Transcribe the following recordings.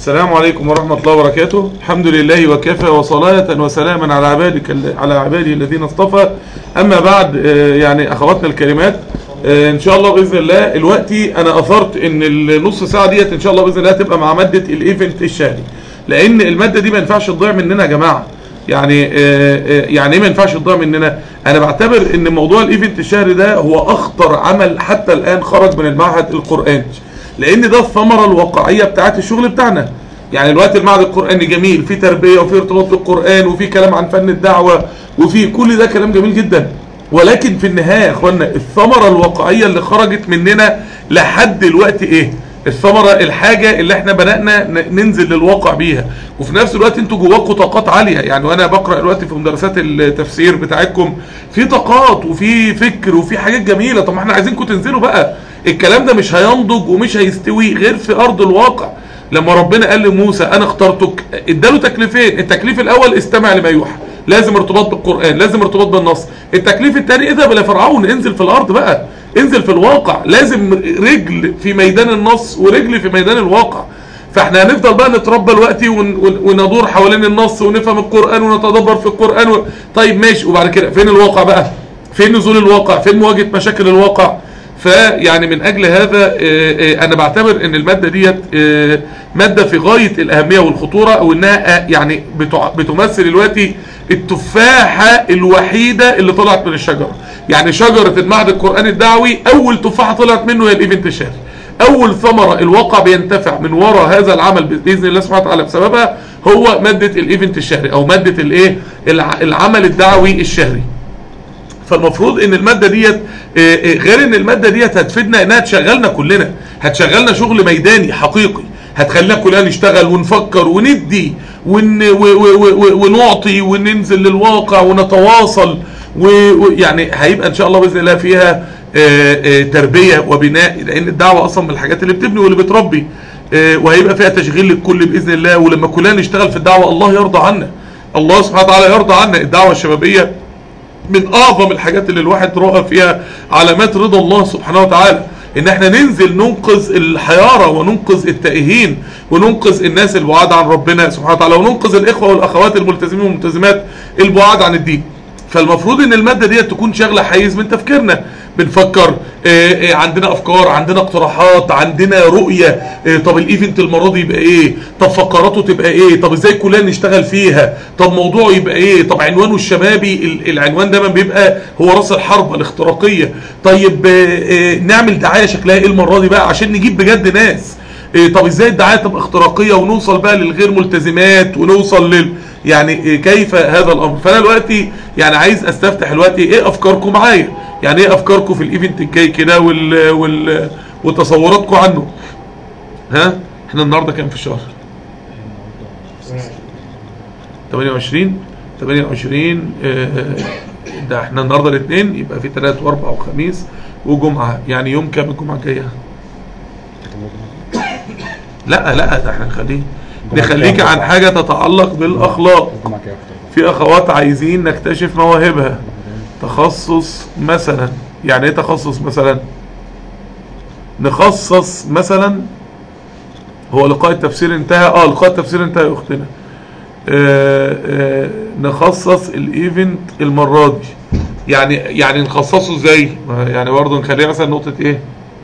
السلام عليكم ورحمة الله وبركاته الحمد لله وكفى وصلاة وسلاما على عبادك على عباده الذين اصطفى أما بعد آه، يعني أخواتنا الكريمات آه، إن شاء الله بإذن الله الوقتي أنا أثرت إن النص ساعة ديت إن شاء الله بإذن الله تبقى مع مادة الإيفنت الشهري لأن المادة دي ما ينفعش تضيع مننا يا جماعة يعني آه، آه، يعني ايه ما ينفعش تضيع مننا انا بعتبر ان موضوع الايفنت الشهري ده هو اخطر عمل حتى الان خرج من المعهد القرآني لان ده الثمرة الواقعية بتاعت الشغل بتاعنا يعني دلوقتي المعهد القرآني جميل فيه تربية وفيه ارتباط بالقرآن وفيه كلام عن فن الدعوة وفيه كل ده كلام جميل جدا ولكن في النهاية يا اخوانا الثمرة الواقعية اللي خرجت مننا لحد دلوقتي ايه الثمرة الحاجة اللي احنا بدأنا ن- ننزل للواقع بيها وفي نفس الوقت انتوا جواكم طاقات عالية يعني وانا بقرأ دلوقتي في مدرسات التفسير بتاعتكم في طاقات وفي فكر وفي حاجات جميلة طب ما احنا عايزينكم تنزلوا بقى الكلام ده مش هينضج ومش هيستوي غير في ارض الواقع لما ربنا قال لموسى انا اخترتك اداله تكليفين التكليف الاول استمع لما يوحى لازم ارتباط بالقرآن لازم ارتباط بالنص التكليف الثاني اذهب الى فرعون انزل في الارض بقى انزل في الواقع لازم رجل في ميدان النص ورجل في ميدان الواقع فاحنا هنفضل بقى نتربى الوقت ون- ون- وندور حوالين النص ونفهم القرآن ونتدبر في القرآن و... طيب ماشي وبعد كده فين الواقع بقى فين نزول الواقع فين مواجهة مشاكل الواقع فيعني من اجل هذا آه، آه، انا بعتبر ان المادة ديت آه، مادة في غاية الاهمية والخطورة او انها آه، يعني بتع- بتمثل دلوقتي التفاحة الوحيدة اللي طلعت من الشجرة يعني شجرة المعهد القرآني الدعوي اول تفاحة طلعت منه هي الايفنت الشهري اول ثمرة الواقع بينتفع من وراء هذا العمل باذن الله سبحانه وتعالى بسببها هو مادة الايفنت الشهري او مادة الايه الع- العمل الدعوي الشهري فالمفروض ان المادة ديت آه، آه، غير ان المادة ديت هتفيدنا انها تشغلنا كلنا هتشغلنا شغل ميداني حقيقي هتخلينا كلنا نشتغل ونفكر وندي ون و و و و ونعطي وننزل للواقع ونتواصل ويعني هيبقى ان شاء الله باذن الله فيها آه، آه، تربية وبناء لان الدعوة اصلا من الحاجات اللي بتبني واللي بتربي آه، وهيبقى فيها تشغيل للكل باذن الله ولما كلنا نشتغل في الدعوة الله يرضى عنا الله سبحانه وتعالى يرضى عنا الدعوة الشبابية من اعظم الحاجات اللي الواحد رأى فيها علامات رضا الله سبحانه وتعالى ان احنا ننزل ننقذ الحيارة وننقذ التائهين وننقذ الناس البعاد عن ربنا سبحانه وتعالى وننقذ الاخوة والاخوات الملتزمين والملتزمات البعاد عن الدين فالمفروض ان المادة دي تكون شغلة حيز من تفكيرنا بنفكر آه، آه، عندنا افكار عندنا اقتراحات عندنا رؤية آه، طب الايفنت المرة دي يبقى ايه طب فقراته تبقى ايه طب ازاي كلنا نشتغل فيها طب موضوعه يبقى ايه طب عنوانه الشبابي ال- العنوان دايما بيبقى هو راس الحرب الاختراقية طيب آه، آه، نعمل دعاية شكلها ايه المرة دي بقى عشان نجيب بجد ناس إيه طب ازاي الدعايه تبقى اختراقيه ونوصل بقى للغير ملتزمات ونوصل لل يعني إيه كيف هذا الامر فانا دلوقتي يعني عايز استفتح دلوقتي ايه افكاركم معايا يعني ايه افكاركم في الايفنت الجاي كده وال وال وتصوراتكم عنه ها احنا النهارده كام في الشهر 28 28 آه، ده احنا النهارده الاثنين يبقى في ثلاث واربع وخميس وجمعه يعني يوم كام الجمعه الجايه لا لا ده احنا نخليه نخليك عن حاجة تتعلق بالأخلاق في أخوات عايزين نكتشف مواهبها تخصص مثلا يعني ايه تخصص مثلا نخصص مثلا هو لقاء التفسير انتهى اه لقاء التفسير انتهى يا اختنا آه آه نخصص الايفنت المرة دي يعني يعني نخصصه ازاي يعني برضه نخليها مثلا نقطة ايه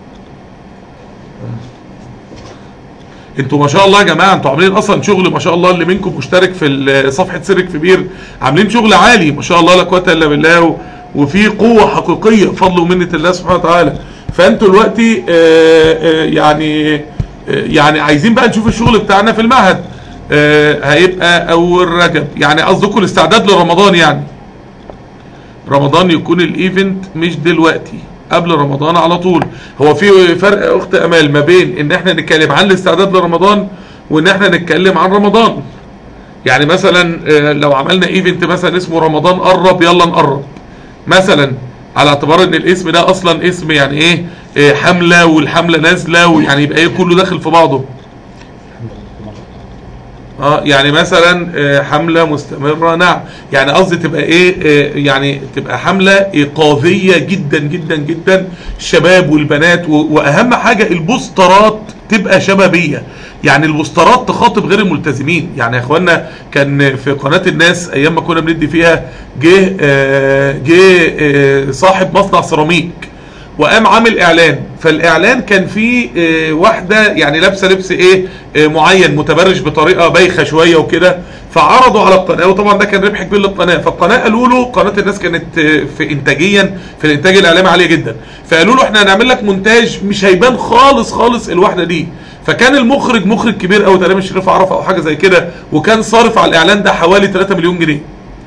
انتوا ما شاء الله يا جماعه انتوا عاملين اصلا شغل ما شاء الله اللي منكم مشترك في ال- صفحه سرك في بير عاملين شغل عالي ما شاء الله لا قوه الا بالله و- وفي قوه حقيقيه بفضل ومنه الله سبحانه وتعالى فانتوا دلوقتي آه، آه، يعني آه، يعني عايزين بقى نشوف الشغل بتاعنا في المعهد آه، هيبقى اول رجب يعني قصدكم الاستعداد لرمضان يعني رمضان يكون الايفنت مش دلوقتي قبل رمضان على طول هو في فرق يا اخت امال ما بين ان احنا نتكلم عن الاستعداد لرمضان وان احنا نتكلم عن رمضان يعني مثلا آه، لو عملنا ايفنت مثلا اسمه رمضان قرب يلا نقرب مثلا على اعتبار ان الاسم ده اصلا اسم يعني ايه آه، حملة والحملة نازلة ويعني يبقى ايه كله داخل في بعضه اه يعني مثلا آه، حملة مستمرة نعم يعني قصدي تبقى ايه آه، يعني تبقى حملة ايقاظية جدا جدا جدا الشباب والبنات و- واهم حاجة البوسترات تبقى شبابية يعني البوسترات تخاطب غير الملتزمين يعني يا اخوانا كان في قناه الناس ايام ما كنا بندي فيها جه آه، جه آه، صاحب مصنع سيراميك وقام عامل اعلان فالاعلان كان فيه آه، واحده يعني لابسه لبس ايه آه، معين متبرج بطريقه بايخه شويه وكده فعرضوا على القناه وطبعا ده كان ربح كبير للقناه فالقناه قالوا له قناه الناس كانت آه، في انتاجيا في الانتاج الاعلامي عاليه جدا فقالوا له احنا هنعمل لك مونتاج مش هيبان خالص خالص الواحده دي فكان المخرج مخرج كبير قوي تقريبا شريف عرفه او حاجه زي كده وكان صارف على الاعلان ده حوالي 3 مليون جنيه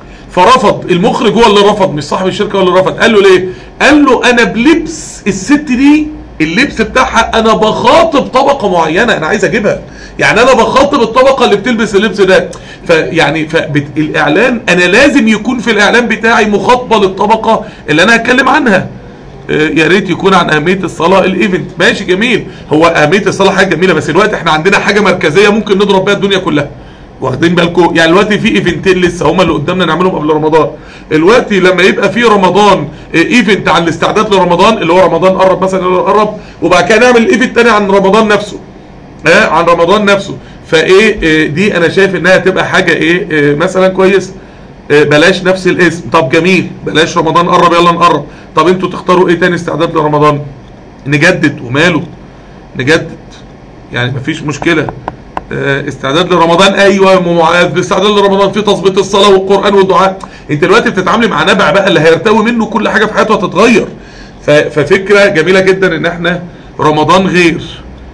فرفض المخرج هو اللي رفض مش صاحب الشركه هو اللي رفض قال له ليه قال له انا بلبس الست دي اللبس بتاعها انا بخاطب طبقه معينه انا عايز اجيبها يعني انا بخاطب الطبقه اللي بتلبس اللبس ده فيعني فالاعلان انا لازم يكون في الاعلان بتاعي مخاطبه للطبقه اللي انا هتكلم عنها آه، يا ريت يكون عن اهميه الصلاه الايفنت ماشي جميل هو اهميه الصلاه حاجه جميله بس دلوقتي احنا عندنا حاجه مركزيه ممكن نضرب بيها الدنيا كلها واخدين بالكم يعني دلوقتي في ايفنتين لسه هما اللي قدامنا نعملهم قبل رمضان دلوقتي لما يبقى في رمضان آه، ايفنت عن الاستعداد لرمضان اللي هو رمضان قرب مثلا اللي هو قرب وبعد كده نعمل ايفنت تاني عن رمضان نفسه اه عن رمضان نفسه فايه آه، دي انا شايف انها تبقى حاجه ايه آه، مثلا كويس آه، بلاش نفس الاسم طب جميل بلاش رمضان قرب يلا نقرب طب انتوا تختاروا ايه تاني استعداد لرمضان نجدد وماله نجدد يعني مفيش مشكله آه، استعداد لرمضان ايوه يا ام معاذ باستعداد لرمضان في تظبيط الصلاه والقران والدعاء انت دلوقتي بتتعاملي مع نبع بقى اللي هيرتوي منه كل حاجه في حياته هتتغير ف- ففكره جميله جدا ان احنا رمضان غير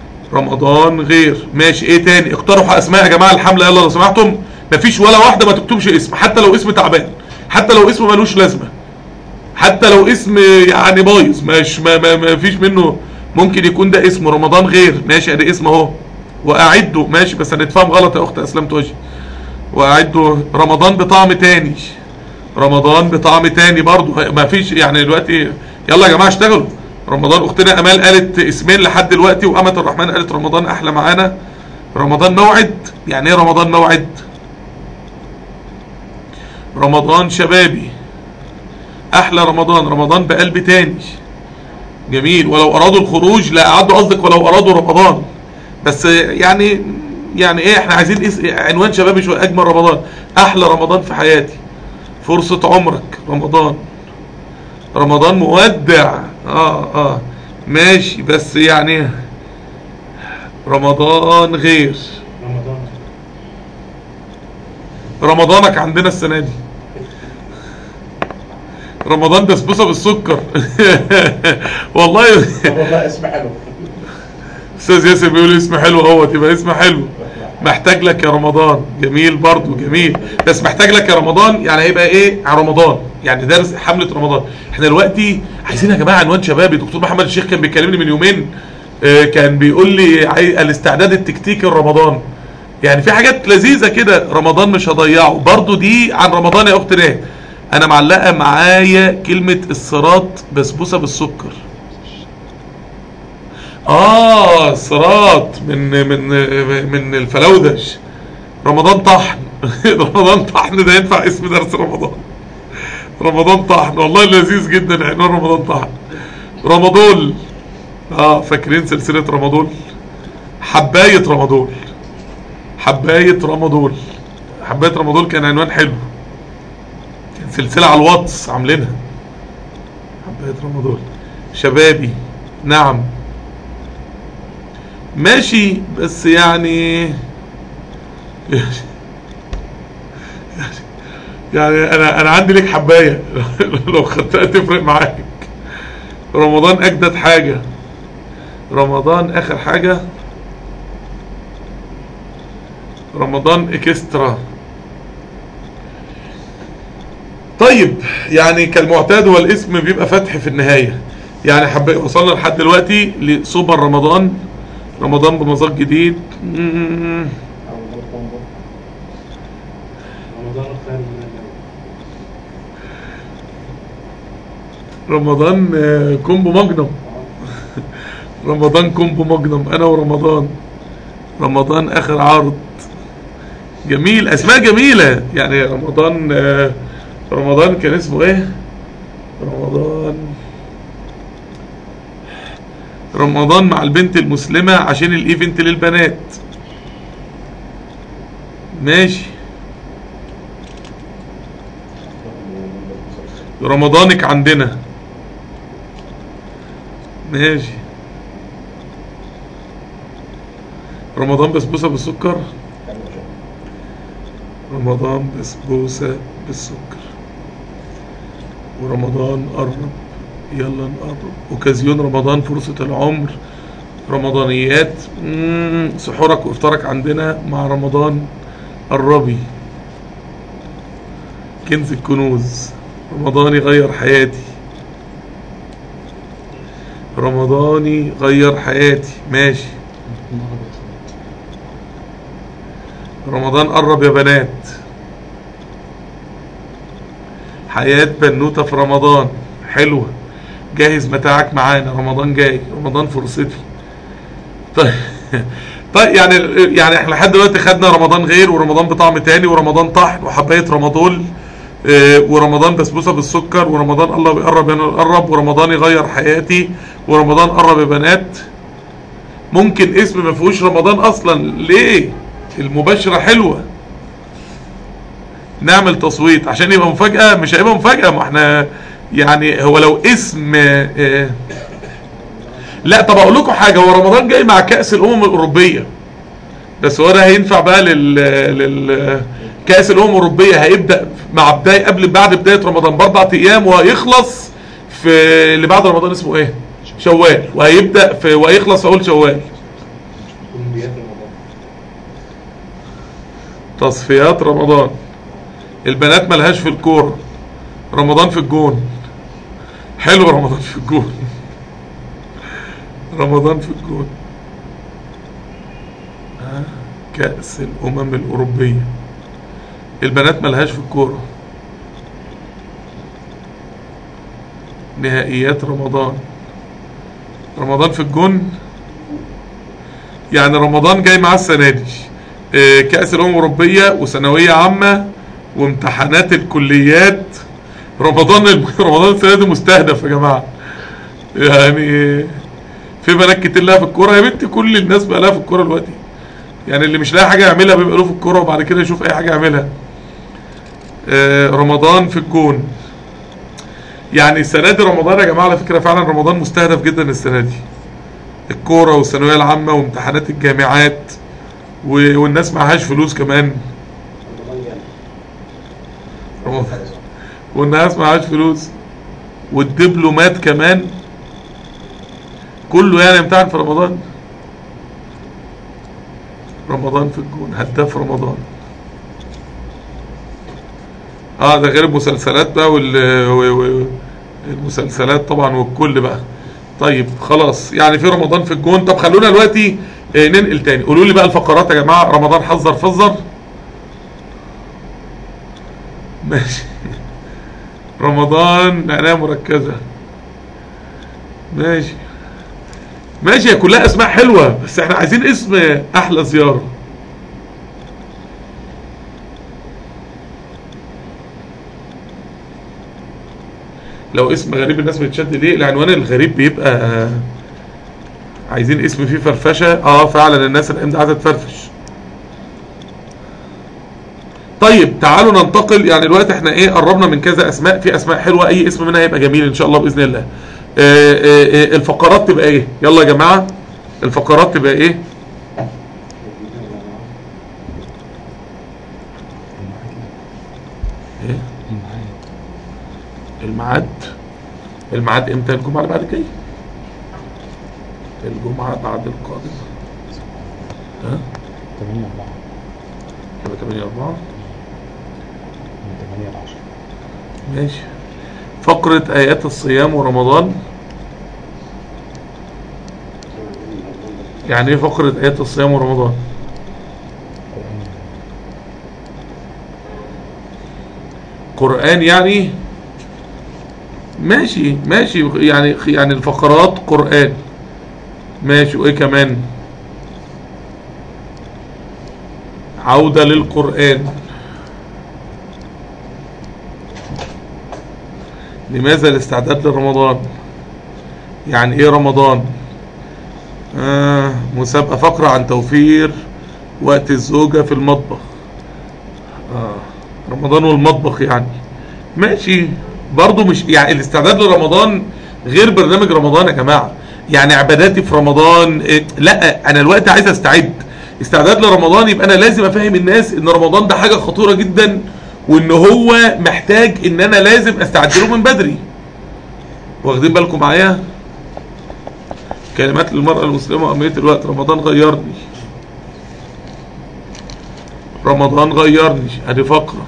رمضان غير ماشي ايه تاني اقترحوا اسماء يا جماعه الحمله يلا لو سمحتم مفيش ولا واحده ما تكتبش اسم حتى لو اسم تعبان حتى لو اسم ملوش لازمه حتى لو اسم يعني بايظ مش ما, ما, ما فيش منه ممكن يكون ده اسمه رمضان غير ماشي ادي اسم اهو واعده ماشي بس هنتفهم غلط يا اخت اسلمت وجهي واعده رمضان بطعم تاني رمضان بطعم تاني برضو ما فيش يعني دلوقتي يلا يا جماعه اشتغلوا رمضان اختنا امال قالت اسمين لحد دلوقتي وامة الرحمن قالت رمضان احلى معانا رمضان موعد يعني ايه رمضان موعد رمضان شبابي احلى رمضان رمضان بقلب تاني جميل ولو ارادوا الخروج لا اعدوا قصدك ولو ارادوا رمضان بس يعني يعني ايه احنا عايزين اس- عنوان شبابي شويه اجمل رمضان احلى رمضان في حياتي فرصة عمرك رمضان رمضان مودع اه اه ماشي بس يعني رمضان غير رمضان رمضانك عندنا السنة دي رمضان بسبوسة بالسكر والله والله اسم حلو استاذ ياسر بيقول اسم حلو اهو تبقى اسم حلو محتاج لك يا رمضان جميل برضو جميل بس محتاج لك يا رمضان يعني هيبقى ايه على رمضان يعني درس حملة رمضان احنا دلوقتي عايزين يا جماعة عنوان شبابي دكتور محمد الشيخ كان بيكلمني من يومين آه، كان بيقول لي عاي- الاستعداد التكتيكي لرمضان يعني في حاجات لذيذة كده رمضان مش هضيعه برضو دي عن رمضان يا اخت نهى انا معلقة معايا كلمة الصراط بسبوسة بالسكر اه صراط من من من الفلودش رمضان طحن رمضان طحن ده ينفع اسم درس رمضان رمضان طحن والله لذيذ جدا عنوان رمضان طحن رمضول اه فاكرين سلسلة رمضول حباية رمضول حباية رمضول حباية رمضول كان عنوان حلو كان سلسلة على الواتس عاملينها حباية رمضول شبابي نعم ماشي بس يعني يعني انا انا عندي لك حبايه لو خدتها تفرق معاك رمضان اجدد حاجه رمضان اخر حاجه رمضان اكسترا طيب يعني كالمعتاد هو الاسم بيبقى فتح في النهايه يعني حب وصلنا لحد دلوقتي لسوبر رمضان رمضان بمذاق جديد م- رمضان خير من الأول. رمضان آه، كومبو ماجنم رمضان كومبو ماجنم انا ورمضان رمضان اخر عرض جميل اسماء جميلة يعني رمضان آه، رمضان كان اسمه ايه رمضان رمضان مع البنت المسلمة عشان الايفنت للبنات ماشي رمضانك عندنا ماشي رمضان بسبوسة بالسكر رمضان بسبوسة بالسكر ورمضان قرب يلا نقرب اوكازيون رمضان فرصة العمر رمضانيات مم، سحورك وافطارك عندنا مع رمضان قربي كنز الكنوز رمضاني غير حياتي رمضاني غير حياتي ماشي رمضان قرب يا بنات حياة بنوتة في رمضان حلوة جهز متاعك معانا رمضان جاي رمضان فرصتي طيب طيب يعني يعني احنا لحد دلوقتي خدنا رمضان غير ورمضان بطعم تاني ورمضان طحن وحبايه رمضان آه، ورمضان بسبوسه بالسكر ورمضان الله بيقرب انا قرب ورمضان يغير حياتي ورمضان قرب يا بنات ممكن اسم ما فيهوش رمضان اصلا ليه المباشره حلوه نعمل تصويت عشان يبقى مفاجاه مش هيبقى مفاجاه ما احنا يعني هو لو اسم آه، لا طب اقول لكم حاجه هو رمضان جاي مع كاس الامم الاوروبيه بس هو ده هينفع بقى لل لل كاس الامم الاوروبيه هيبدا مع بدايه قبل بعد بدايه رمضان باربع ايام وهيخلص في اللي بعد رمضان اسمه ايه شوال وهيبدا في وهيخلص في اول شوال أولمبياد رمضان تصفيات رمضان البنات ملهاش في الكوره رمضان في الجون حلو رمضان في الجون رمضان في الجون آه، كأس الأمم الأوروبية البنات ملهاش في الكورة نهائيات رمضان رمضان في الجون يعني رمضان جاي معاه السنة دي آه، كأس الأمم الأوروبية وثانوية عامة وامتحانات الكليات رمضان رمضان السنة دي مستهدف يا جماعة يعني في بنات كتير لها في الكوره يا بنتي كل الناس بقى لها في الكوره دلوقتي يعني اللي مش لاقي حاجه يعملها بيبقى له في الكوره وبعد كده يشوف اي حاجه يعملها آه، رمضان في الجون يعني السنه دي رمضان يا جماعه على فكره فعلا رمضان مستهدف جدا السنه دي الكوره والثانويه العامه وامتحانات الجامعات و- والناس معهاش فلوس كمان رمضان والناس معهاش فلوس والدبلومات كمان كله يعني امتحن في رمضان رمضان في الجون هداف رمضان اه ده غير المسلسلات بقى وال و- و- المسلسلات طبعا والكل بقى طيب خلاص يعني في رمضان في الجون طب خلونا دلوقتي آه، ننقل تاني قولوا لي بقى الفقرات يا جماعه رمضان حذر فزر ماشي رمضان عناية مركزة ماشي ماشي هي كلها اسماء حلوة بس احنا عايزين اسم احلى زيارة لو اسم غريب الناس بتشد ليه العنوان الغريب بيبقى عايزين اسم فيه فرفشة اه فعلا الناس الايام دي عايزة تفرفش طيب تعالوا ننتقل يعني دلوقتي احنا ايه قربنا من كذا اسماء في اسماء حلوه اي اسم منها هيبقى جميل ان شاء الله باذن الله آه، آه، آه، الفقرات تبقى ايه يلا يا جماعه الفقرات تبقى ايه ايه الميعاد الميعاد امتى الجمعه اللي بعد كده الجمعه بعد القادمه ها 8 4 يبقى 8 4 من 8 ل 10 ماشي فقرة آيات الصيام ورمضان يعني ايه فقرة آيات الصيام ورمضان قرآن يعني ماشي ماشي يعني يعني الفقرات قرآن ماشي وايه كمان عودة للقرآن لماذا الاستعداد لرمضان يعني ايه رمضان آه مسابقة فقرة عن توفير وقت الزوجة في المطبخ رمضان والمطبخ يعني ماشي برضو مش يعني الاستعداد لرمضان غير برنامج رمضان يا جماعة يعني عباداتي في رمضان إيه، لا انا الوقت عايز استعد استعداد لرمضان يبقى انا لازم افهم الناس ان رمضان ده حاجة خطيرة جدا وان هو محتاج ان انا لازم استعد له من بدري واخدين بالكم معايا كلمات للمرأة المسلمة وأهمية الوقت رمضان غيرني رمضان غيرني ادي فقرة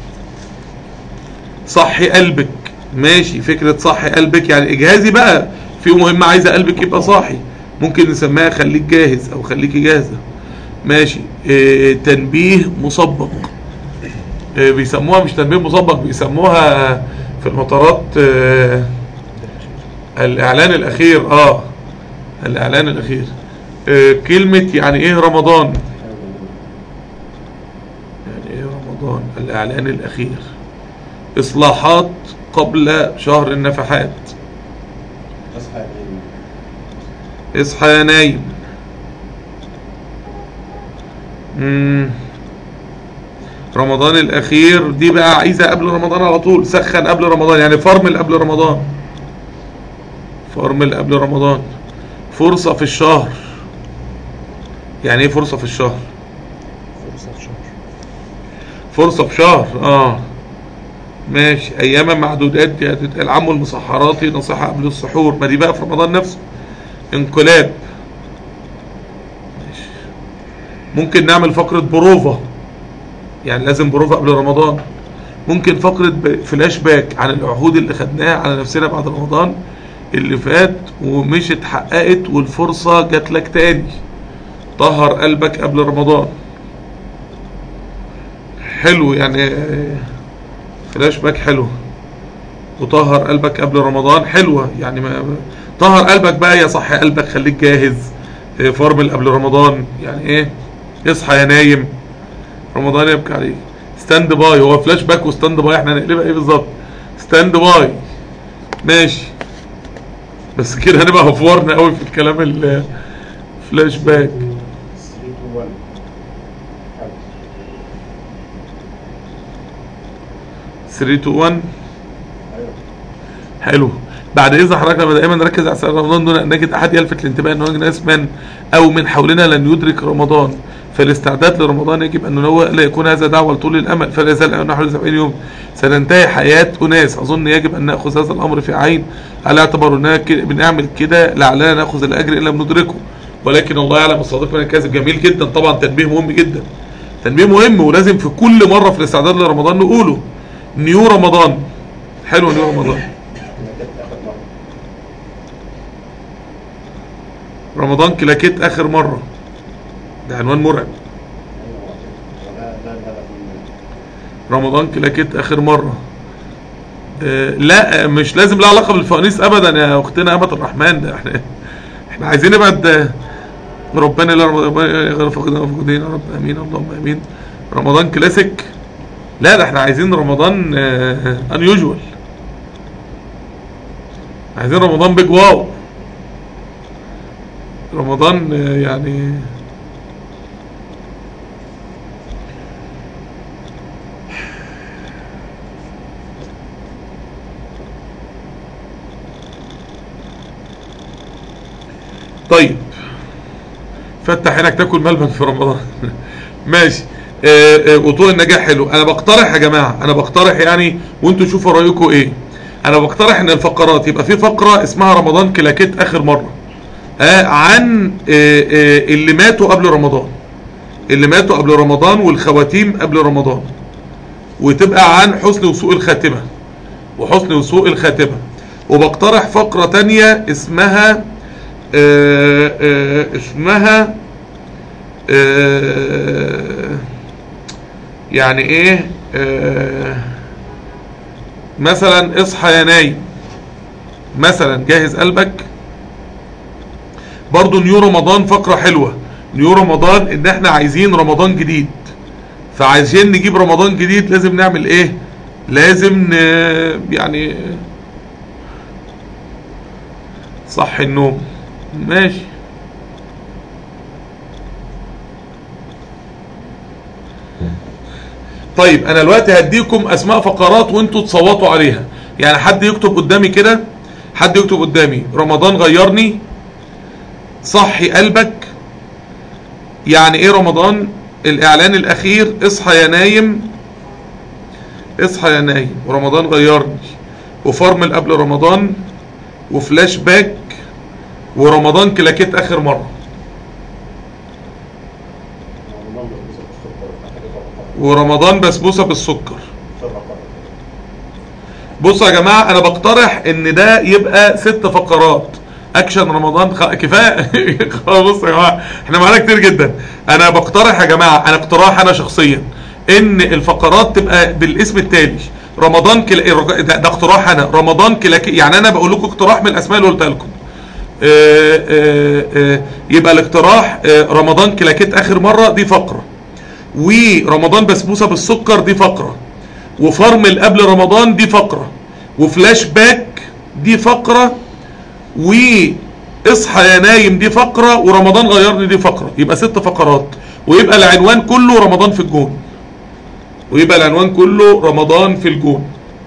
صحي قلبك ماشي فكرة صحي قلبك يعني اجهازي بقى في مهمة عايزة قلبك يبقى صاحي ممكن نسميها خليك جاهز او خليكي جاهزة ماشي اه تنبيه مسبق اه بيسموها مش تنبيه مسبق بيسموها في المطارات اه الاعلان الاخير اه الاعلان الاخير اه كلمة يعني ايه رمضان يعني ايه رمضان الاعلان الاخير اصلاحات قبل شهر النفحات اصحى يعني اصحى يا نايم مم. رمضان الاخير دي بقى عايزة قبل رمضان على طول سخن قبل رمضان يعني فرمل قبل رمضان فرمل قبل رمضان فرصة في الشهر يعني ايه فرصة في الشهر فرصة في شهر فرصة في شهر اه ماشي اياما معدودات دي هتتقال عمو المسحرات نصيحة قبل السحور ما دي بقى في رمضان نفسه انقلاب ماشي ممكن نعمل فقرة بروفة يعني لازم بروفة قبل رمضان ممكن فقرة ب- فلاش باك عن العهود اللي خدناها على نفسنا بعد رمضان اللي فات ومش اتحققت والفرصة جات لك تاني طهر قلبك قبل رمضان حلو يعني آه، فلاش باك حلو وطهر قلبك قبل رمضان حلوة يعني ما طهر قلبك بقى يا صحي قلبك خليك جاهز آه، فرمل قبل رمضان يعني ايه اصحى يا نايم رمضان يبكي عليك ستاند باي هو فلاش باك وستاند باي احنا هنقلبها ايه بالظبط ستاند باي ماشي بس كده هنبقى هفورنا قوي في الكلام الفلاش باك 3 to 1 3 to 1 ايوه حلو بعد اذا حضرتك دائما نركز على سنة رمضان دون ان نجد احد يلفت الانتباه ان هناك ناس من او من حولنا لن يدرك رمضان فالاستعداد لرمضان يجب ان ننوه لا يكون هذا دعوه لطول الامل فلا يزال نحو 70 يوم سننتهي حياه اناس اظن يجب ان ناخذ هذا الامر في عين على اعتبار اننا ك- بنعمل كده لعلنا ناخذ الاجر ان لم ندركه ولكن الله يعلم الصادق من الكاذب جميل جدا طبعا تنبيه مهم جدا تنبيه مهم ولازم في كل مره في الاستعداد لرمضان نقوله نيو رمضان حلو نيو رمضان انا كنت اخر مره رمضان كلاكيت اخر مرة ده عنوان مرعب ايوه لا لا لا لا رمضان كلاكيت اخر مرة آه لا مش لازم له علاقة بالفوانيس ابدا يا اختنا امة الرحمن ده احنا احنا عايزين نبعد آه، ربنا لا ربنا غير فقدنا وفقدين يا رب امين اللهم امين رمضان كلاسيك لا ده احنا عايزين رمضان ان يوجوال عايزين رمضان بيج واو رمضان آه، يعني طيب فتح عينك تاكل ملبن في رمضان ماشي آه، آه، وطول النجاح حلو انا بقترح يا جماعه انا بقترح يعني وانتوا شوفوا رايكم ايه انا بقترح ان الفقرات يبقى في فقره اسمها رمضان كلاكيت اخر مره آه عن آه آه اللي ماتوا قبل رمضان اللي ماتوا قبل رمضان والخواتيم قبل رمضان وتبقى عن حسن وسوء الخاتمه وحسن وسوء الخاتمه وبقترح فقره تانية اسمها آه آه اسمها آه يعني ايه آه مثلا اصحى يا نايم مثلا جهز قلبك برضو نيو رمضان فقرة حلوة نيو رمضان ان احنا عايزين رمضان جديد فعايزين نجيب رمضان جديد لازم نعمل ايه لازم ن... يعني صح النوم ماشي طيب انا دلوقتي هديكم اسماء فقرات وانتوا تصوتوا عليها يعني حد يكتب قدامي كده حد يكتب قدامي رمضان غيرني صحي قلبك يعني ايه رمضان الاعلان الاخير اصحى يا نايم اصحى يا نايم ورمضان غيرني وفرمل قبل رمضان وفلاش باك ورمضان كلاكيت اخر مره رمضان بسبوسة بالسكر محتاجة طبقات ورمضان بسبوسه بالسكر طبقات بصوا يا جماعه انا بقترح ان ده يبقى ست فقرات اكشن رمضان خ... كفايه خلاص بصوا يا جماعه احنا معانا كتير جدا انا بقترح يا جماعه انا اقتراح انا شخصيا ان الفقرات تبقى بالاسم التالي رمضان كلا... ده, ده اقتراح انا رمضان كلاكي يعني انا بقول لكم اقتراح من الاسماء اللي قلتها لكم آه، آه، آه، يبقى الاقتراح آه، رمضان كلاكيت اخر مره دي فقره ورمضان بسبوسه بالسكر دي فقره وفرمل قبل رمضان دي فقره وفلاش باك دي فقره واصحى يا نايم دي فقره ورمضان غيرني دي فقره يبقى ست فقرات ويبقى العنوان كله رمضان في الجون ويبقى العنوان كله رمضان في الجون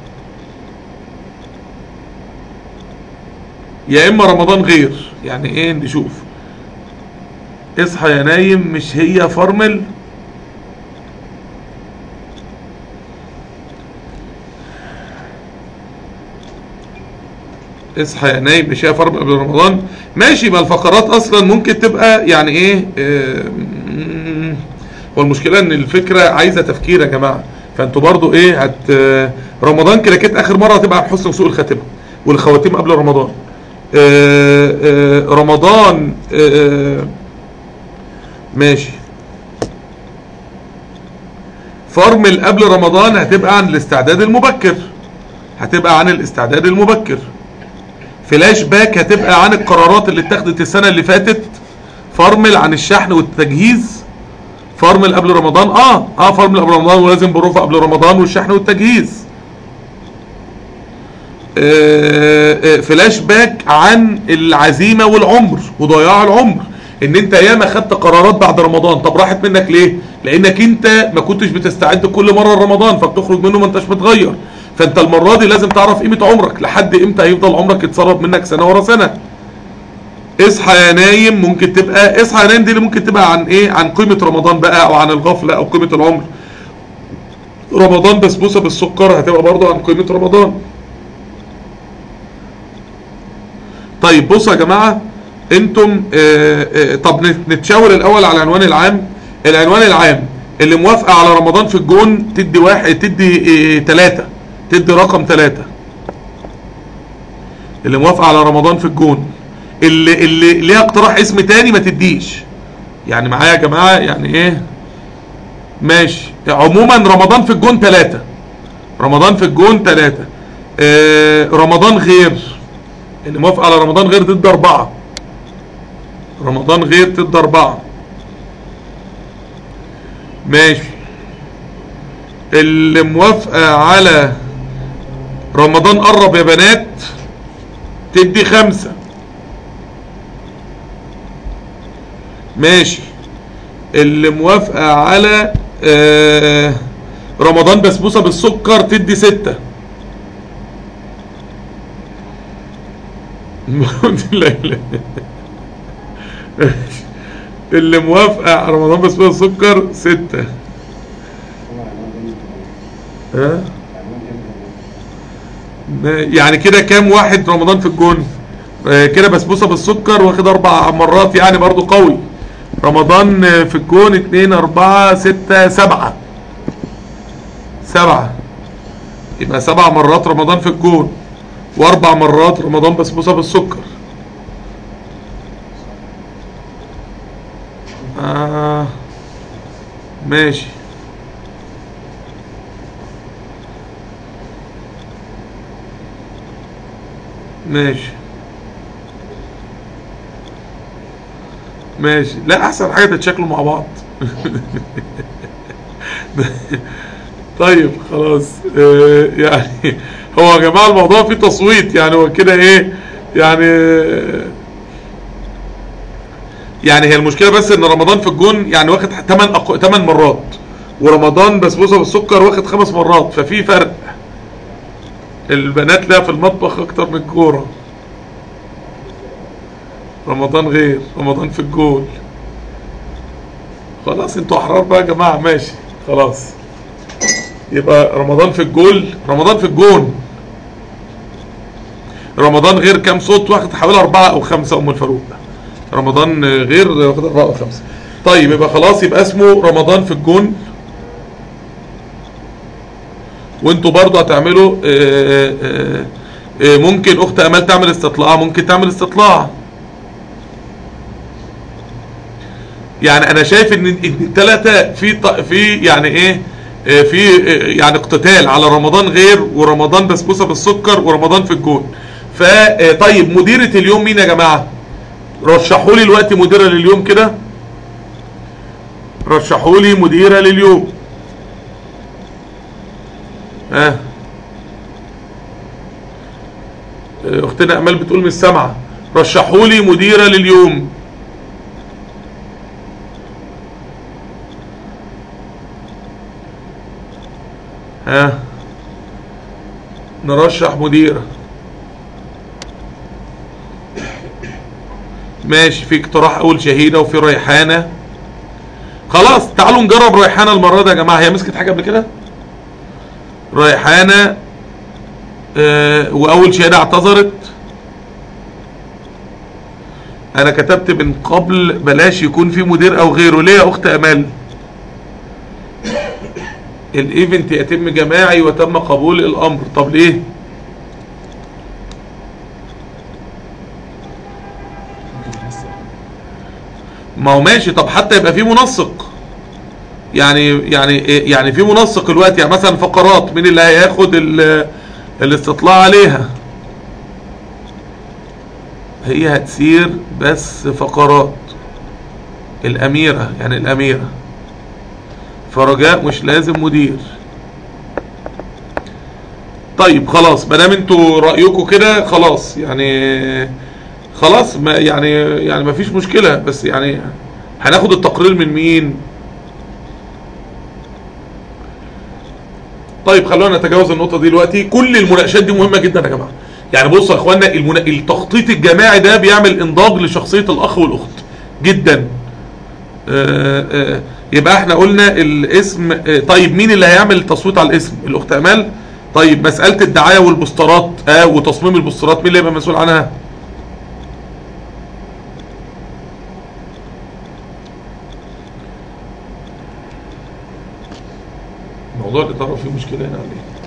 يا اما رمضان غير يعني ايه نشوف اصحى يا نايم مش هي فرمل اصحى يا نايم مش هي فرمل قبل رمضان ماشي ما الفقرات اصلا ممكن تبقى يعني ايه آه، مم، هو المشكله ان الفكره عايزه تفكير يا جماعه فانتوا برضو ايه هت آه، رمضان كده كده اخر مره هتبقى عن حسن وسوء الخاتمه والخواتيم قبل رمضان آه، آه، رمضان آه، ماشي فرمل قبل رمضان هتبقى عن الاستعداد المبكر هتبقى عن الاستعداد المبكر فلاش باك هتبقى عن القرارات اللي اتخذت السنة اللي فاتت فرمل عن الشحن والتجهيز فرمل قبل رمضان اه اه فرمل قبل رمضان ولازم بروفة قبل رمضان والشحن والتجهيز آه، آه، فلاش باك عن العزيمة والعمر وضياع العمر ان انت ياما خدت قرارات بعد رمضان طب راحت منك ليه لانك انت ما كنتش بتستعد كل مرة لرمضان فبتخرج منه ما انتش متغير فانت المرة دي لازم تعرف قيمة عمرك لحد امتى هيفضل عمرك يتسرب منك سنة ورا سنة اصحى يا نايم ممكن تبقى اصحى يا نايم دي اللي ممكن تبقى عن ايه عن قيمة رمضان بقى او عن الغفلة او قيمة العمر رمضان بسبوسة بالسكر هتبقى برضه عن قيمة رمضان طيب بصوا يا جماعة انتم آه آه طب نت- نتشاور الاول على العنوان العام العنوان العام اللي موافقة على رمضان في الجون تدي واحد تدي آه تلاتة تدي رقم تلاتة اللي موافقة على رمضان في الجون اللي اللي ليها اقتراح اسم تاني ما تديش يعني معايا يا جماعة يعني ايه ماشي عموما رمضان في الجون تلاتة رمضان في الجون تلاتة آه رمضان غير اللي موافق على رمضان غير ضد أربعة رمضان غير ضد أربعة ماشي اللي موافقة على رمضان قرب يا بنات تدي خمسة ماشي اللي موافقة على آه رمضان بسبوسة بالسكر تدي ستة لا لا اللي موافقة على رمضان بسبوسة بالسكر ستة هو عنوان جميل ها عنوان جميل ما- يعني كده كام واحد رمضان في الجون آه، كده بسبوسة بالسكر واخد اربع مرات يعني برضو قوي رمضان آه، في الجون اتنين اربعة ستة سبعة سبعة يبقى سبع مرات رمضان في الجون واربع مرات رمضان بسبوسة بالسكر آه ماشي ماشي ماشي لا احسن حاجه تتشكلوا مع بعض طيب خلاص آه، يعني هو يا جماعه الموضوع فيه تصويت يعني هو كده ايه يعني يعني هي المشكله بس ان رمضان في الجون يعني واخد 8 أق... 8 مرات ورمضان بسبوسه بالسكر واخد خمس مرات ففي فرق البنات لها في المطبخ اكتر من الكوره رمضان غير رمضان في الجول خلاص انتوا احرار بقى يا جماعه ماشي خلاص يبقى رمضان في الجول رمضان في الجون رمضان غير كام صوت واخد حوالي أربعة أو خمسة أم الفاروق رمضان غير واخد أربعة أو خمسة طيب يبقى خلاص يبقى اسمه رمضان في الجون وانتوا برضو هتعملوا آه، آه، آه، ممكن اخت امال تعمل استطلاع ممكن تعمل استطلاع يعني انا شايف ان إن الثلاثه في ط- في يعني ايه آه، في آه، يعني اقتتال على رمضان غير ورمضان بسبوسه بالسكر ورمضان في الجون فطيب مديره اليوم مين يا جماعه رشحوا لي الوقت مديره لليوم كده رشحوا لي مديره لليوم ها آه، اختنا امال بتقول مش سامعه رشحوا لي مديره لليوم ها نرشح مديرة ماشي في اقتراح اول شهيدة وفي ريحانة خلاص تعالوا نجرب ريحانة المرة دي يا جماعة هي مسكت حاجة قبل كده ريحانة آه واول شهيدة اعتذرت انا كتبت من قبل بلاش يكون في مدير او غيره ليه يا اخت امال الايفنت يتم جماعي وتم قبول الامر طب ليه ما هو ماشي طب حتى يبقى في منسق يعني يعني يعني في منسق الوقت يعني مثلا فقرات مين اللي هياخد ال- الاستطلاع عليها هي هتسير بس فقرات الاميره يعني الاميره فرجاء مش لازم مدير طيب خلاص ما دام انتوا رايكم كده خلاص يعني خلاص ما يعني يعني ما فيش مشكله بس يعني هناخد التقرير من مين طيب خلونا نتجاوز النقطه دي دلوقتي كل المناقشات دي مهمه جدا يا جماعه يعني بصوا يا اخوانا المنا... التخطيط الجماعي ده بيعمل انضاج لشخصيه الاخ والاخت جدا آه، آه، يبقى احنا قلنا الاسم آه، طيب مين اللي هيعمل التصويت على الاسم الاخت امال طيب مساله الدعايه والبوسترات اه وتصميم البوسترات مين اللي يبقى مسؤول عنها موضوع الاداره فيه مشكله هنا ولا ايه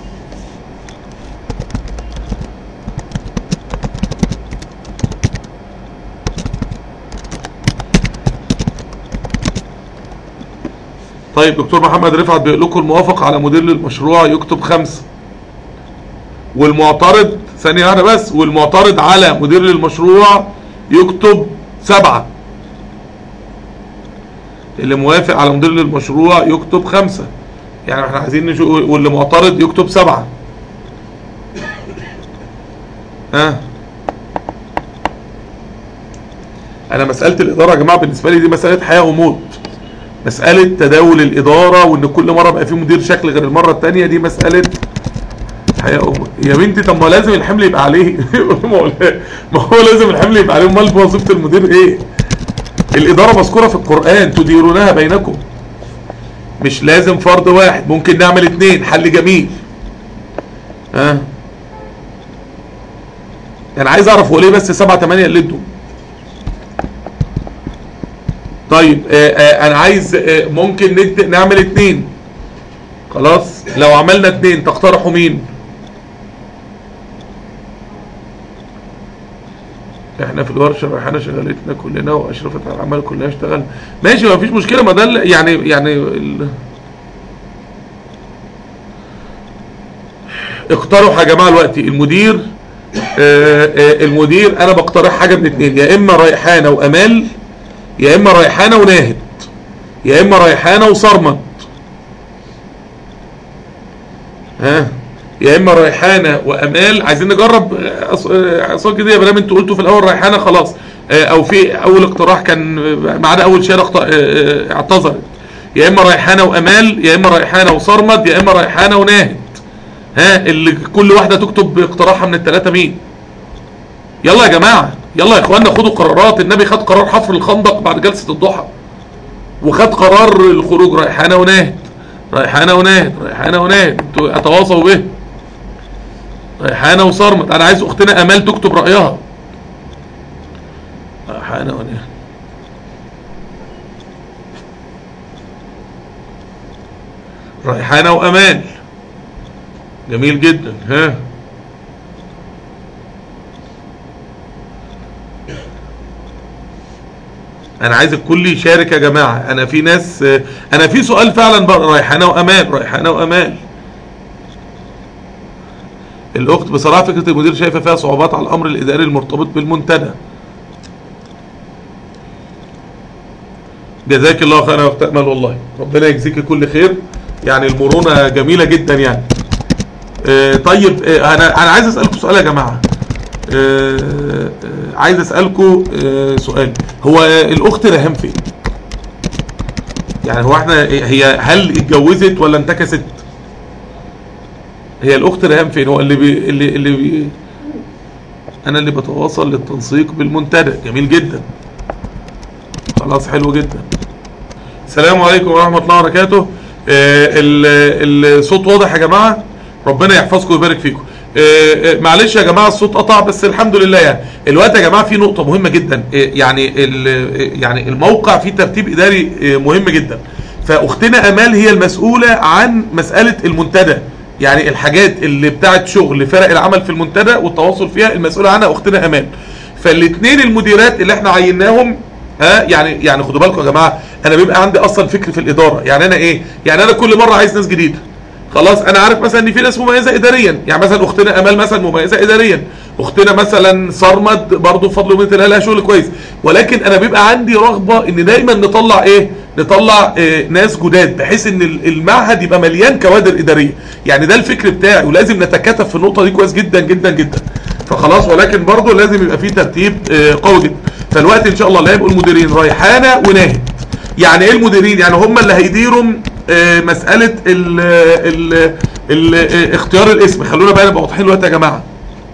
طيب دكتور محمد رفعت بيقول لكم الموافق على مدير للمشروع يكتب خمسة والمعترض ثانية واحدة بس والمعترض على مدير للمشروع يكتب سبعة اللي موافق على مدير للمشروع يكتب خمسة يعني احنا عايزين نشوف واللي معترض يكتب سبعة ها انا مسألة الادارة يا جماعة بالنسبة لي دي مسألة حياة وموت مسألة تداول الإدارة وإن كل مرة بقى في مدير شكل غير المرة التانية دي مسألة حياة أم يا بنتي طب ما لازم الحمل يبقى عليه ما هو ما هو لازم الحمل يبقى عليه امال وظيفة المدير إيه؟ الإدارة مذكورة في القرآن تديرونها بينكم مش لازم فرد واحد ممكن نعمل اتنين حل جميل ها انا عايز اعرف هو ليه بس سبعة تمانية اللي ادوا طيب آه آه انا عايز آه ممكن ند... نعمل اتنين خلاص لو عملنا اتنين تقترحوا مين احنا في الورشه ريحانه شغلتنا كلنا واشرفت على العمل كلها اشتغل ماشي ما فيش مشكله ما ده ال- يعني يعني ال... اقترحوا يا جماعه دلوقتي المدير آه آه المدير انا بقترح حاجه من اتنين يا اما ريحانه وامال يا اما ريحانه وناهد يا اما ريحانه وصرمت ها يا اما ريحانه وامال عايزين نجرب آه، أص- آه، اصوات جديده ما دام انتوا قلتوا في الاول ريحانه خلاص آه، او في اول اقتراح كان آه، ما عدا اول شهاده اخت- آه، آه، اعتذرت يا اما ريحانه وامال يا اما ريحانه وصرمد يا اما ريحانه وناهد ها اللي كل واحده تكتب باقتراحها من الثلاثه مين يلا يا جماعه يلا يا اخوانا خدوا قرارات النبي خد قرار حفر الخندق بعد جلسه الضحى وخد قرار الخروج ريحانه وناهد ريحانه وناهد ريحانه وناهد انتوا اتواصوا به ريحانه وصرمد انا عايز اختنا امال تكتب رايها ريحانه وناهد ريحانه وامان جميل جدا ها انا عايز الكل يشارك يا جماعه انا في ناس انا في سؤال فعلا بقى ريحانه وامان ريحانه وامان الاخت بصراحه فكره المدير شايفه فيها صعوبات على الامر الاداري المرتبط بالمنتدى جزاك الله خيرا يا اخت امل والله ربنا يجزيك كل خير يعني المرونه جميله جدا يعني آه طيب آه انا انا عايز اسالكم سؤال يا جماعه آه آه عايز اسالكم آه سؤال هو الاخت ريهام فين يعني هو احنا هي هل اتجوزت ولا انتكست هي الاخت ريهام فين هو اللي بي اللي اللي بي انا اللي بتواصل للتنسيق بالمنتدى جميل جدا خلاص حلو جدا السلام عليكم ورحمه الله وبركاته آه الصوت واضح يا جماعه ربنا يحفظكم ويبارك فيكم آه آه معلش يا جماعه الصوت قطع بس الحمد لله يعني الوقت يا جماعه في نقطه مهمه جدا يعني يعني الموقع فيه ترتيب اداري مهم جدا فاختنا امال هي المسؤوله عن مساله المنتدى يعني الحاجات اللي بتاعت شغل فرق العمل في المنتدى والتواصل فيها المسؤوله عنها اختنا امال فالاثنين المديرات اللي احنا عيناهم ها يعني يعني خدوا بالكم يا جماعه انا بيبقى عندي اصلا فكر في الاداره يعني انا ايه يعني انا كل مره عايز ناس جديده خلاص انا عارف مثلا ان في ناس مميزه اداريا يعني مثلا اختنا امال مثلا مميزه اداريا اختنا مثلا صرمد برضو بفضل ومنه الله لها شغل كويس ولكن انا بيبقى عندي رغبه ان دايما نطلع ايه نطلع إيه ناس جداد بحيث ان المعهد يبقى مليان كوادر اداريه يعني ده الفكر بتاعي ولازم نتكاتف في النقطه دي كويس جدا جدا جدا فخلاص ولكن برضو لازم يبقى في ترتيب إيه قوي جدا فالوقت ان شاء الله اللي هيبقوا المديرين ريحانه وناهد يعني ايه المديرين يعني هم اللي هيديروا آه مسألة ال ال ال اختيار الاسم خلونا بقى نبقى واضحين دلوقتي يا جماعة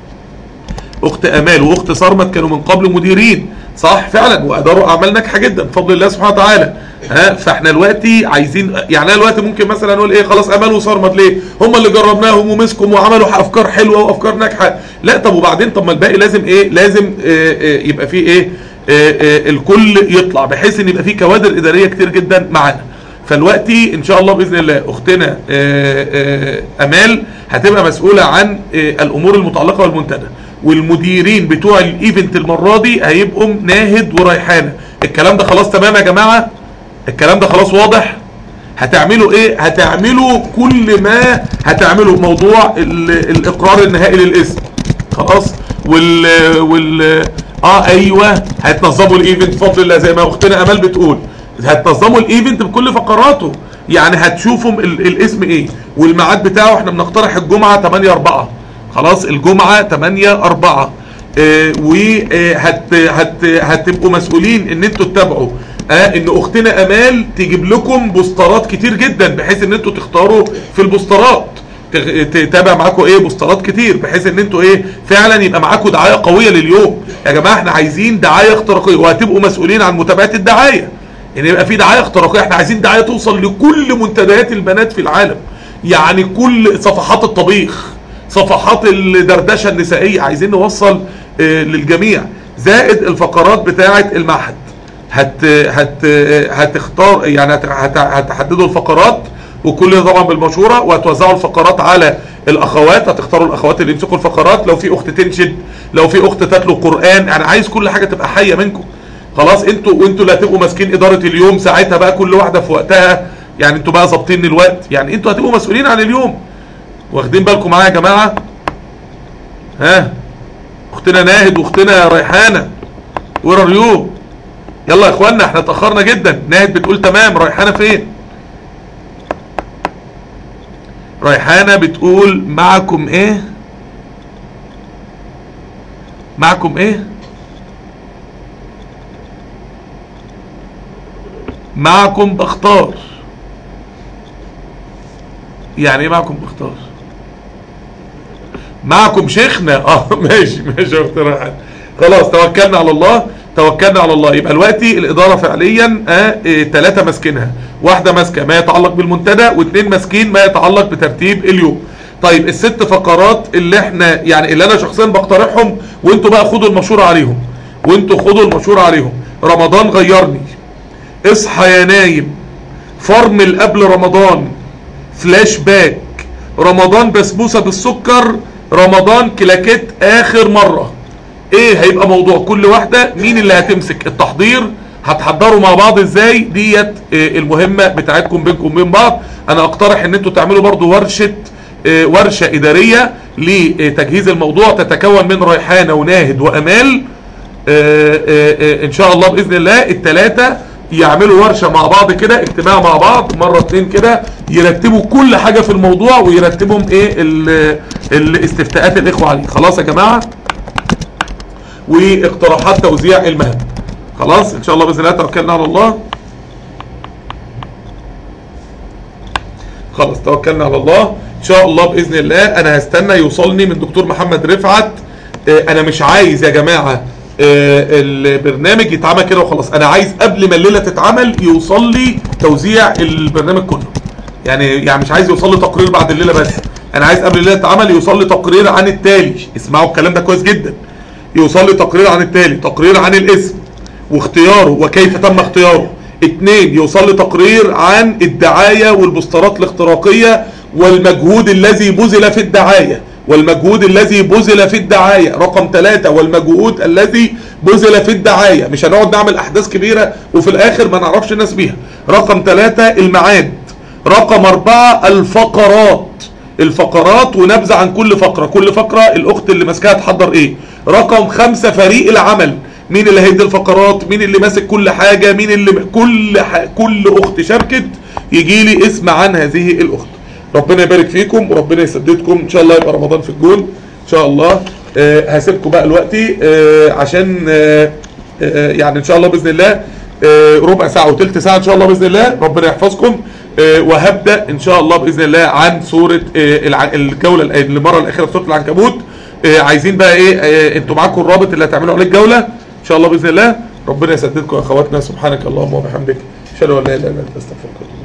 اخت امال واخت صرمت كانوا من قبل مديرين صح فعلا واداروا اعمال ناجحه جدا بفضل الله سبحانه وتعالى ها فاحنا دلوقتي عايزين يعني انا دلوقتي ممكن مثلا نقول ايه خلاص امال وصرمت ليه هم اللي جربناهم ومسكم وعملوا افكار حلوه وافكار ناجحه لا طب وبعدين طب ما الباقي لازم ايه لازم آه آه يبقى فيه ايه الكل يطلع بحيث ان يبقى فيه كوادر اداريه كتير جدا معانا فالوقتي ان شاء الله باذن الله اختنا امال هتبقى مسؤوله عن الامور المتعلقه بالمنتدى والمديرين بتوع الايفنت المره دي هيبقوا ناهد وريحانه الكلام ده خلاص تمام يا جماعه الكلام ده خلاص واضح هتعملوا ايه هتعملوا كل ما هتعملوا موضوع الاقرار النهائي للاسم خلاص وال وال اه ايوه هتنظموا الايفنت بفضل الله زي ما اختنا امال بتقول هتنظموا الايفنت بكل فقراته يعني هتشوفوا الاسم ايه والميعاد بتاعه احنا بنقترح الجمعه 8 4 خلاص الجمعه 8 4 اه وهت هت هتبقوا مسؤولين ان انتوا تتابعوا اه ان اختنا امال تجيب لكم بوسترات كتير جدا بحيث ان انتوا تختاروا في البوسترات تتابع معاكم ايه بوسترات كتير بحيث ان انتوا ايه فعلا يبقى معاكم دعايه قويه لليوم يا جماعه احنا عايزين دعايه اختراقيه وهتبقوا مسؤولين عن متابعه الدعايه ان يبقى في دعايه اختراقيه احنا عايزين دعايه توصل لكل منتديات البنات في العالم يعني كل صفحات الطبيخ صفحات الدردشه النسائيه عايزين نوصل اه للجميع زائد الفقرات بتاعه المعهد هت هت هتختار يعني هت هتحددوا الفقرات وكل طبعا بالمشوره وهتوزعوا الفقرات على الاخوات هتختاروا الاخوات اللي يمسكوا الفقرات لو في اخت تنشد لو في اخت تتلو قران انا عايز كل حاجه تبقى حيه منكم خلاص انتوا وانتوا اللي هتبقوا ماسكين اداره اليوم ساعتها بقى كل واحده في وقتها يعني انتوا بقى ظابطين الوقت يعني انتوا هتبقوا مسؤولين عن اليوم واخدين بالكم معايا يا جماعه ها اختنا ناهد واختنا ريحانه وير ار يو يلا يا اخوانا احنا اتاخرنا جدا ناهد بتقول تمام ريحانه فين ريحانه بتقول معكم ايه معكم ايه معكم بختار يعني ايه معكم مختار معكم شيخنا اه ماشي ماشي يا اخت ريحان خلاص توكلنا على الله توكلنا على الله يبقى دلوقتي الاداره فعليا آه ثلاثه ماسكينها واحده ماسكه ما يتعلق بالمنتدى واثنين ماسكين ما يتعلق بترتيب اليوم طيب الست فقرات اللي احنا يعني اللي انا شخصيا بقترحهم وانتوا بقى خدوا المشوره عليهم وانتوا خدوا المشوره عليهم رمضان غيرني اصحى يا نايم فرمل قبل رمضان فلاش باك رمضان بسبوسه بالسكر رمضان كلاكيت اخر مره ايه هيبقى موضوع كل واحده مين اللي هتمسك التحضير هتحضروا مع بعض ازاي ديت آه، المهمه بتاعتكم بينكم وبين بعض انا اقترح ان انتوا تعملوا برضو ورشه آه، ورشه اداريه لتجهيز الموضوع تتكون من ريحانه وناهد وامال آه، آه، آه، ان شاء الله باذن الله الثلاثه يعملوا ورشه مع بعض كده اجتماع مع بعض مره اتنين كده يرتبوا كل حاجه في الموضوع ويرتبهم ايه ال- الاستفتاءات الاخوه عليه خلاص يا جماعه واقتراحات توزيع المهام خلاص ان شاء الله باذن الله توكلنا على الله خلاص توكلنا على الله ان شاء الله باذن الله انا هستنى يوصلني من دكتور محمد رفعت آه، انا مش عايز يا جماعه آه، البرنامج يتعمل كده وخلاص انا عايز قبل ما الليله تتعمل يوصل لي توزيع البرنامج كله يعني يعني مش عايز يوصل لي تقرير بعد الليله بس انا عايز قبل الليله تتعمل يوصل لي تقرير عن التالي اسمعوا الكلام ده كويس جدا يوصل لي تقرير عن التالي تقرير عن الاسم واختياره وكيف تم اختياره اتنين يوصل لي تقرير عن الدعاية والبوسترات الاختراقية والمجهود الذي بذل في الدعاية والمجهود الذي بذل في الدعاية رقم ثلاثة والمجهود الذي بذل في الدعاية مش هنقعد نعمل احداث كبيرة وفي الاخر ما نعرفش الناس بيها رقم ثلاثة الميعاد رقم اربعة الفقرات الفقرات ونبذة عن كل فقرة كل فقرة الاخت اللي ماسكاها تحضر ايه رقم خمسة فريق العمل مين اللي هيدي الفقرات مين اللي ماسك كل حاجة مين اللي كل ح... كل اخت شاركت يجي لي اسم عن هذه الاخت ربنا يبارك فيكم وربنا يسددكم ان شاء الله يبقى رمضان في الجون ان شاء الله آه هسيبكم بقى دلوقتي آه عشان آه آه يعني ان شاء الله باذن الله آه ربع ساعة وثلث ساعة ان شاء الله باذن الله ربنا يحفظكم آه وهبدأ ان شاء الله باذن الله عن سورة آه الع- الجولة الأ- المرة الاخيرة في سورة العنكبوت آه عايزين بقى ايه آه انتوا معاكم الرابط اللي هتعملوا عليه الجولة ان شاء الله باذن الله ربنا يسددكم يا اخواتنا سبحانك اللهم وبحمدك اشهد ان لا اله الا انت استغفرك